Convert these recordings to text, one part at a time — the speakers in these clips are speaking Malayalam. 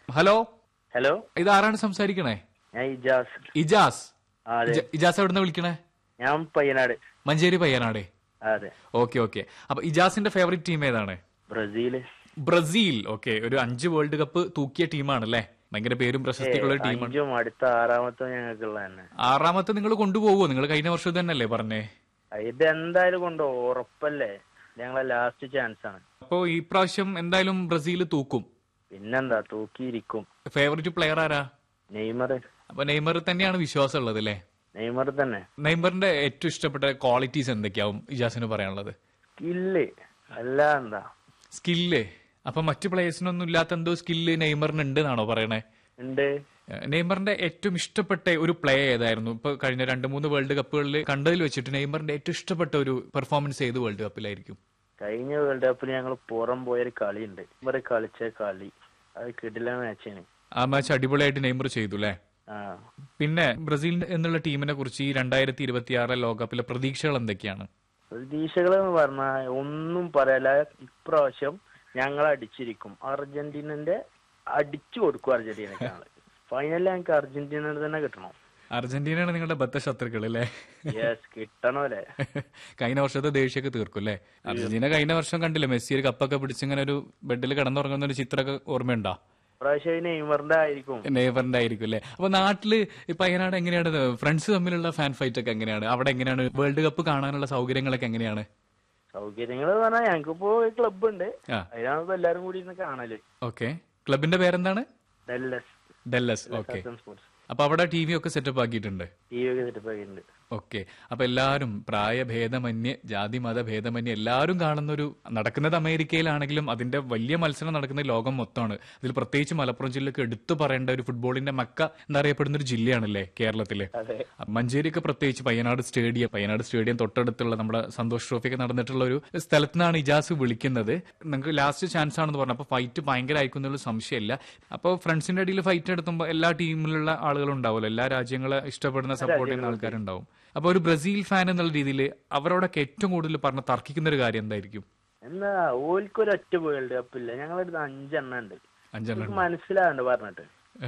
ഹലോ ഹലോ ഇത് ആരാണ് സംസാരിക്കണേ ഞാൻ ഇജാസ് ഇജാസ് ആ, അതെ ഇജ- ഇജാസ് എവിടുന്ന വിളിക്കണേ ഞാൻ പയ്യനാട് മഞ്ചേരി പയ്യനാടേ അതെ ഓക്കെ ഓക്കെ അപ്പൊ ഇജാസിന്റെ ഫേവറേറ്റ് ടീം ഏതാണ് ബ്രസീല് ബ്രസീൽ ഓക്കെ ഒരു അഞ്ച് വേൾഡ് കപ്പ് തൂക്കിയ ടീമാണ് അല്ലേ ഭയങ്കര പേരും പ്രശസ്തിക്കുള്ള ഒരു ടീമാണ് അഞ്ചും അടുത്ത ആറാമത്തെ ഞങ്ങൾക്കുള്ള തന്നെ ആറാമത്തെ നിങ്ങൾ കൊണ്ടുപോകുമോ നിങ്ങൾ കഴിഞ്ഞ വർഷം തന്നെയല്ലേ പറഞ്ഞേ ഇത് എന്തായാലും കൊണ്ടോ ഉറപ്പല്ലേ ഞങ്ങളെ ലാസ്റ്റ് ചാൻസ് ആണ് അപ്പോ ഈ പ്രാവശ്യം എന്തായാലും ബ്രസീൽ തൂക്കും പിന്നെന്താ തൂക്കിയിരിക്കും ഫേവറേറ്റ് പ്ലെയർ ആരാ നെയ്മർ അപ്പൊ നെയ്മർ തന്നെയാണ് വിശ്വാസം ഉള്ളത് അല്ലേ നെയ്മർ തന്നെ നെയ്മറിന്റെ ഏറ്റവും ഇഷ്ടപ്പെട്ട ക്വാളിറ്റീസ് എന്തൊക്കെയാവും ഇജാസിന് പറയാനുള്ളത് സ്കില്ല് അല്ല എന്താ സ്കില്ല് അപ്പൊ മറ്റു പ്ലേയേഴ്സിനൊന്നും ഇല്ലാത്ത എന്തോ സ്കില്ല് നെയ്മറിന് ഉണ്ട് എന്നാണോ പറയണേ ഉണ്ട് ഏഹ് നെയ്മറിന്റെ ഏറ്റവും ഇഷ്ടപ്പെട്ട ഒരു പ്ലേ ഏതായിരുന്നു ഇപ്പൊ കഴിഞ്ഞ രണ്ട് മൂന്ന് വേൾഡ് കപ്പുകളിൽ കണ്ടതിൽ വെച്ചിട്ട് നെയ്മറിന്റെ ഏറ്റവും ഇഷ്ടപ്പെട്ട ഒരു പെർഫോമൻസ് ഏത് വേൾഡ് കപ്പിലായിരിക്കും കഴിഞ്ഞ വേൾഡ് കപ്പിൽ ഞങ്ങൾ പുറം പോയൊരു കളിയുണ്ട് ഇവര് കളിച്ച കളി അത് കിടില മാച്ചാണ് ആ മാച്ച് അടിപൊളിയായിട്ട് നെയ്മർ ചെയ്തു അല്ലേ ആ പിന്നെ ബ്രസീൽ എന്നുള്ള ടീമിനെ കുറിച്ച് ഈ രണ്ടായിരത്തി ഇരുപത്തി ആറിലെ ലോകകപ്പിലെ പ്രതീക്ഷകൾ എന്തൊക്കെയാണ് പ്രതീക്ഷകൾ എന്ന് പറഞ്ഞാൽ ഒന്നും പറയല ഇപ്രാവശ്യം ഞങ്ങൾ അടിച്ചിരിക്കും അർജന്റീനന്റെ അടിച്ചു കൊടുക്കും അർജന്റീനക്ക് ഞങ്ങള് ഫൈനലിൽ ഞങ്ങൾക്ക് അർജന്റീന തന്നെ കിട്ടണം അർജന്റീനയാണ് നിങ്ങളുടെ ബദ്ധ ശത്രുക്കൾ അല്ലേ യെസ് കിട്ടണല്ലേ കഴിഞ്ഞ വർഷത്തെ ദേഷ്യമൊക്കെ തീർക്കും അല്ലേ അർജന്റീന കഴിഞ്ഞ വർഷം കണ്ടില്ലേ മെസ്സി ഒരു കപ്പൊക്കെ പിടിച്ചിങ്ങനെ ഒരു ബെഡിൽ കിടന്നുറങ്ങുന്ന ഒരു ചിത്രമൊക്കെ ഓർമ്മയുണ്ടോ ഇപ്രാവശ്യം ഈ നെയ്മറിന്റെ ആയിരിക്കും നെയ്ബറിന്റെ ആയിരിക്കും അല്ലേ അപ്പൊ നാട്ടില് ഈ പയ്യനാട് എങ്ങനെയാണ് ഫ്രണ്ട്സ് തമ്മിലുള്ള ഫാൻ ഫൈറ്റ് ഒക്കെ എങ്ങനെയാണ് അവിടെ എങ്ങനെയാണ് വേൾഡ് കപ്പ് കാണാനുള്ള സൗകര്യങ്ങളൊക്കെ എങ്ങനെയാണ് സൗകര്യങ്ങൾ പറഞ്ഞാൽ ഞങ്ങൾക്കിപ്പോ ക്ലബ് ഉണ്ട് ആ. അതിനാണ് ഇപ്പൊ എല്ലാരും കൂടി ഇരുന്ന് കാണല് ഓക്കെ ക്ലബിന്റെ പേരെന്താണ് ഡെല്ലസ് ഡെല്ലസ് ഓക്കെ സ്പോർട്സ് അപ്പൊ അവിടെ ടി വി ഒക്കെ സെറ്റപ്പ് ആക്കിയിട്ടുണ്ട് ടി വി ഒക്കെ സെറ്റപ്പ് ആക്കിയിട്ടുണ്ട് ഓക്കെ അപ്പൊ എല്ലാവരും പ്രായഭേദമന്യേ ജാതി മത ഭേദമന്യേ എല്ലാവരും കാണുന്ന ഒരു നടക്കുന്നത് അമേരിക്കയിലാണെങ്കിലും അതിന്റെ വലിയ മത്സരം നടക്കുന്ന ലോകം മൊത്തമാണ് ഇതിൽ പ്രത്യേകിച്ച് മലപ്പുറം ജില്ലക്ക് എടുത്തു പറയേണ്ട ഒരു ഫുട്ബോളിന്റെ മക്ക എന്നറിയപ്പെടുന്ന ഒരു ജില്ലയാണല്ലേ കേരളത്തില് അതെ മഞ്ചേരിയൊക്കെ പ്രത്യേകിച്ച് പയ്യനാട് സ്റ്റേഡിയം പയ്യനാട് സ്റ്റേഡിയം തൊട്ടടുത്തുള്ള നമ്മുടെ സന്തോഷ് ട്രോഫി ഒക്കെ നടന്നിട്ടുള്ള ഒരു സ്ഥലത്ത് നിന്നാണ് ഇജാസ് വിളിക്കുന്നത് നിങ്ങൾക്ക് ലാസ്റ്റ് ചാൻസ് ആണെന്ന് പറഞ്ഞു അപ്പൊ ഫൈറ്റ് ഭയങ്കരമായിരിക്കും എന്നുള്ള സംശയമില്ല അപ്പോൾ ഫ്രണ്ട്സിന്റെ ഇടയിൽ ഫൈറ്റ് എടുത്തുമ്പോൾ എല്ലാ ടീമിലുള്ള ആളുകളും ഉണ്ടാവുമല്ലോ എല്ലാ രാജ്യങ്ങളെ ഇഷ്ടപ്പെടുന്ന സപ്പോർട്ട് ചെയ്യുന്ന ആൾക്കാരുണ്ടാവും അപ്പൊ ഒരു ബ്രസീൽ ഫാൻ എന്നുള്ള രീതിയിൽ അവരോടൊക്കെ ഏറ്റവും കൂടുതൽ പറഞ്ഞ തർക്കിക്കുന്ന ഒരു കാര്യം എന്തായിരിക്കും എന്നാ ഓൽക്കൊരൊറ്റ വേൾഡ് കപ്പ് ഇല്ല ഞങ്ങളടുത്ത് അഞ്ചെണ്ണം ഉണ്ട് അഞ്ചെണ്ണം എനിക്ക് മനസ്സിലാവുണ്ട് പറഞ്ഞിട്ട്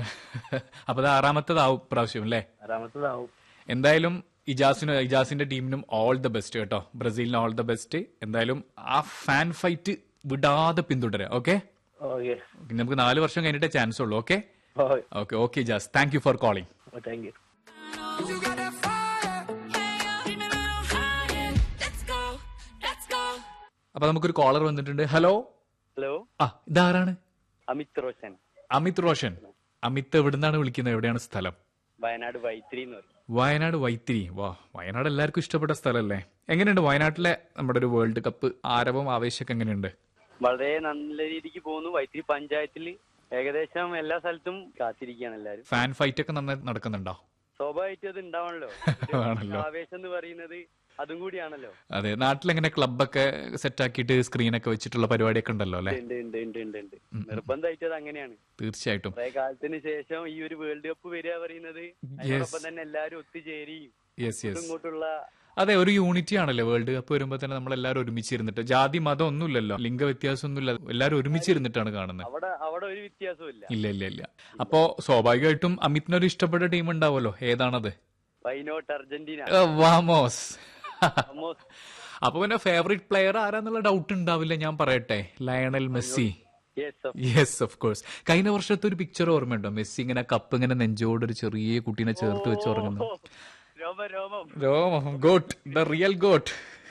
അപ്പൊ അത് ആറാമത്തതാവും പ്രാവശ്യം അല്ലേ ആറാമത്തതാവും എന്തായാലും ഇജാസിന് ഇജാസിന്റെ ടീമിനും ഓൾ ദ ബെസ്റ്റ് കേട്ടോ ബ്രസീലിന് ഓൾ ദ ബെസ്റ്റ് എന്തായാലും ആ ഫാൻ ഫൈറ്റ് വിടാതെ പിന്തുടരാം ഓക്കെ ഓക്കെ നമുക്ക് നാല് വർഷം കഴിഞ്ഞിട്ടേ ചാൻസ് ഉള്ളൂ okay okay okay okay Jas thank you for calling thank you You got that fire. Hey, I'm on fire. Let's go. Let's go. അപ്പൊ നമുക്കൊരു കോളർ വന്നിട്ടുണ്ട് ഹലോ ഹലോ ആ ഇതാരാണ് അമിത് റോഷൻ അമിത് റോഷൻ അമിത് എവിടുന്നാണ് വിളിക്കുന്നത് എവിടെയാണ് സ്ഥലം വയനാട് വൈത്തിരി എന്ന് പറയും വയനാട് വൈത്തിരി വാ വയനാട് എല്ലാവർക്കും ഇഷ്ടപ്പെട്ട സ്ഥലമല്ലേ എങ്ങനെയുണ്ട് വയനാട്ടിലെ നമ്മുടെ ഒരു വേൾഡ് കപ്പ് ആരവം ആവേശമൊക്കെ എങ്ങനെയുണ്ട് വളരെ നല്ല രീതിക്ക് പോകുന്നു വൈത്തിരി പഞ്ചായത്തിൽ ഏകദേശം എല്ലാ സ്ഥലത്തും കാത്തിരിക്കുകയാണ് എല്ലാരും ഫാൻ ഫൈറ്റ് ഒക്കെ നന്നായി നടക്കുന്നുണ്ടോ സ്വാഭാവികമായിട്ടും അത് ഉണ്ടാവണല്ലോ ആണല്ലോ. ആവേശം എന്ന് പറയുന്നത് അതും കൂടിയാണല്ലോ അതെ നാട്ടിലെങ്ങനെ ക്ലബൊക്കെ സെറ്റ് ആക്കിയിട്ട് സ്ക്രീനൊക്കെ വെച്ചിട്ടുള്ള പരിപാടിയൊക്കെ ഉണ്ടല്ലോ അല്ലെ ഉണ്ട് ഉണ്ട് ഉണ്ട് ഉണ്ട് ഉണ്ട് നിർബന്ധമായിട്ടും അത് അങ്ങനെയാണ് തീർച്ചയായിട്ടും കുറെ കാലത്തിന് ശേഷം ഈ ഒരു വേൾഡ് കപ്പ് വരിക പറയുന്നത് അതിനോടൊപ്പം തന്നെ എല്ലാരും ഒത്തുചേരിയും യെസ് യെസ് ഇങ്ങോട്ടുള്ള അതെ ഒരു യൂണിറ്റി ആണല്ലോ വേൾഡ് കപ്പ് വരുമ്പോൾ തന്നെ നമ്മൾ എല്ലാവരും ഒരുമിച്ചിരുന്നിട്ട് ജാതി മതം ഒന്നുമില്ലല്ലോ ലിംഗ വ്യത്യാസം ഒന്നുമില്ല എല്ലാവരും ഒരുമിച്ചിരുന്നിട്ടാണ് കാണുന്നത് അവിടെ അവിടെ ഒരു വ്യത്യാസവും ഇല്ല ഇല്ല ഇല്ല ഇല്ല അപ്പോ സ്വാഭാവികമായിട്ടും അമിതിനൊരു ഇഷ്ടപ്പെട്ട ടീം ഉണ്ടാവുമല്ലോ ഏതാണത് വൈനോട്ട് അർജന്റീന ഏ, വാമോസ് Almost അപ്പൊ പിന്നെ ഫേവറേറ്റ് പ്ലെയർ ആരാന്നുള്ള ഡൗട്ട് ഉണ്ടാവില്ല ഞാൻ പറയട്ടെ Lionel Messi yes, of- yes of course കഴിഞ്ഞ വർഷത്തെ ഒരു പിക്ചർ ഓർമ്മയുണ്ടോ മെസ്സി ഇങ്ങനെ കപ്പ് ഇങ്ങനെ നെഞ്ചോട് ഒരു ചെറിയ കുട്ടീനെ ചേർത്ത് വെച്ച് ഉറങ്ങുന്നു രോമം രോമം രോമം ഗോട്ട് ദ റിയൽ ഗോട്ട്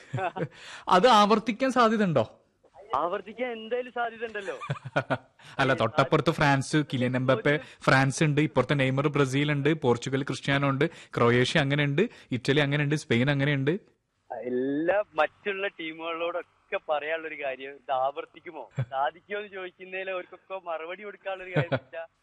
അത് ആവർത്തിക്കാൻ സാധ്യത ഉണ്ടോ ആവർത്തിക്കാൻ എന്തായാലും സാധ്യത ഉണ്ടല്ലോ അല്ല തൊട്ടപ്പുറത്ത് ഫ്രാൻസ് കിലിയൻ എംബപ്പെ ഫ്രാൻസ് ഉണ്ട് ഇപ്പുറത്തെ നെയ്മർ ബ്രസീൽ ഉണ്ട് പോർച്ചുഗൽ ക്രിസ്ത്യാനോ ഉണ്ട് ക്രൊയേഷ്യ അങ്ങനെ ഉണ്ട് ഇറ്റലി അങ്ങനെ ഉണ്ട് സ്പെയിൻ അങ്ങനെ ഉണ്ട് എല്ലാ മറ്റുള്ള ടീമുകളോടൊക്കെ പറയാനുള്ള ഒരു കാര്യം ഇത് ആവർത്തിക്കുമോ സാധിക്കുമോ എന്ന് ചോദിക്കുന്നതിൽ അവർക്കൊക്കെ മറുപടി കൊടുക്കാനുള്ള ഒരു കാര്യം വെച്ചാൽ